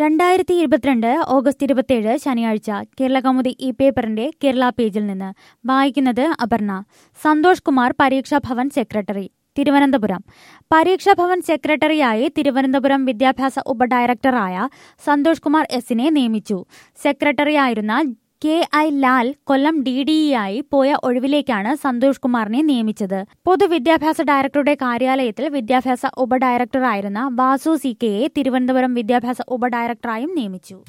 രണ്ടായിരത്തി ഇരുപത്തിരണ്ട് ഓഗസ്റ്റ് ഇരുപത്തിയേഴ് ശനിയാഴ്ച കേരള കൗമുദി ഈ പേപ്പറിന്റെ കേരള പേജിൽ നിന്ന് വായിക്കുന്നത് അപർണ സന്തോഷ് കുമാർ പരീക്ഷാ ഭവൻ സെക്രട്ടറി തിരുവനന്തപുരം പരീക്ഷാ ഭവൻ സെക്രട്ടറിയായി തിരുവനന്തപുരം വിദ്യാഭ്യാസ ഉപഡയറക്ടറായ സന്തോഷ് കുമാർ എസിനെ നിയമിച്ചു സെക്രട്ടറിയായിരുന്ന K I Lal Kollam D D ആയി പോയ ഒഴിവിലേക്കാണ് സന്തോഷ് കുമാറിനെ നിയമിച്ചത് പൊതുവിദ്യാഭ്യാസ ഡയറക്ടറുടെ കാര്യാലയത്തിൽ വിദ്യാഭ്യാസ ഉപഡയറക്ടറായിരുന്ന വാസു സി കെയെ തിരുവനന്തപുരം വിദ്യാഭ്യാസ ഉപഡയറക്ടറായും നിയമിച്ചു